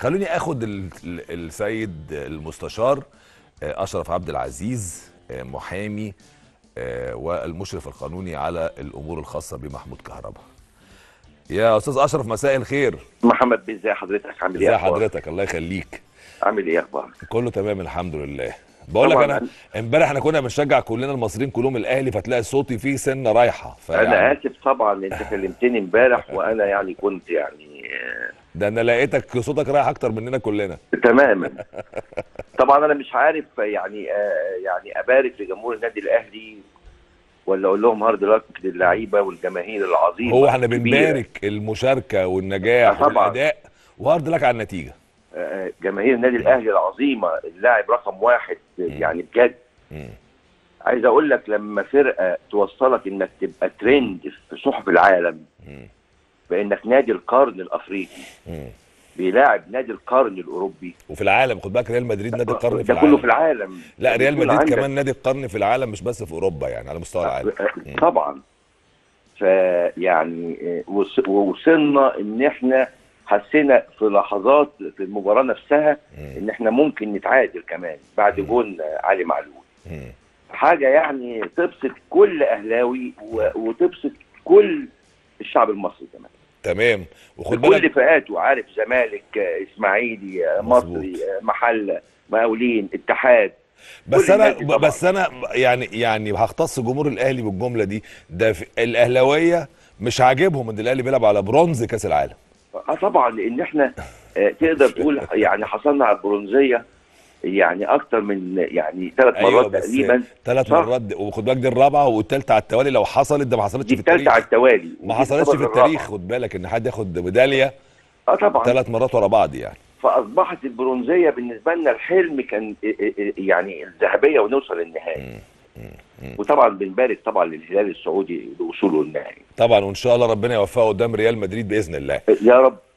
خلوني اخد ال- ال- السيد المستشار آه، اشرف عبد العزيز آه، محامي آه، والمشرف القانوني على الامور الخاصه بمحمود كهربا يا استاذ اشرف مساء الخير محمد بيه ازي حضرتك عامل ايه ازي أخبارك؟ حضرتك الله يخليك عامل ايه اخبارك كله تمام الحمد لله بقول لك طبعاً انا امبارح احنا كنا بنشجع كلنا المصريين كلهم الاهلي فتلاقي صوتي فيه سنه رايحه انا اسف طبعا انت كلمتني امبارح وانا يعني كنت يعني آه، ده انا لقيتك صوتك رايح اكتر مننا كلنا تماما طبعا انا مش عارف يعني آه، يعني ابارك لجمهور النادي الاهلي ولا اقول لهم هارد لك للعيبه والجماهير العظيمه هو احنا الكبيرة. بنبارك المشاركه والنجاح آه طبعاً. والاداء وهارد لك على النتيجه آه، جماهير النادي الاهلي العظيمه اللاعب رقم واحد يعني بجد مم. عايز اقول لك لما فرقه توصلك انك تبقى ترند في صحف العالم مم. بانك نادي القرن الافريقي مم. بيلاعب نادي القرن الاوروبي وفي العالم خد بالك ريال مدريد نادي القرن في ده كله في العالم العالم لا ريال بيكون مدريد عندك- كمان نادي القرن في العالم مش بس في اوروبا يعني على مستوى العالم مم. طبعا فيعني وص- ووصلنا ان احنا حسينا في لحظات في المباراه نفسها مم. ان احنا ممكن نتعادل كمان بعد مم. جون علي معلول مم. حاجه يعني تبسط كل اهلاوي و- وتبسط كل الشعب المصري كمان تمام وخد بكل بالك فئاته عارف زمالك آه، اسماعيلي آه، مظبوط. مصري آه، محله مقاولين اتحاد بس كل انا الناس دي طبعاً. بس انا يعني يعني هختص جمهور الاهلي بالجمله دي ده في الاهلاويه مش عاجبهم ان الاهلي بيلعب على برونز كاس العالم اه طبعا لان احنا آه، تقدر تقول يعني حصلنا على البرونزيه يعني اكتر من يعني ثلاث أيوة، مرات بس تقريبا ثلاث صح. مرات دي- وخد بالك دي الرابعه والثالثه على التوالي لو حصلت ده ما حصلتش دي في الثالثه التاريخ على التوالي ما ودي حصلتش في الطبقة التاريخ الرابعة. خد بالك ان حد ياخد ميداليه اه طبعا ثلاث مرات ورا بعض يعني فاصبحت البرونزيه بالنسبه لنا الحلم كان آه، آه، آه، يعني الذهبيه ونوصل للنهائي مم. مم. وطبعا بنبارك طبعا للهلال السعودي لوصوله للنهائي طبعا وان شاء الله ربنا يوفقه قدام ريال مدريد باذن الله يا رب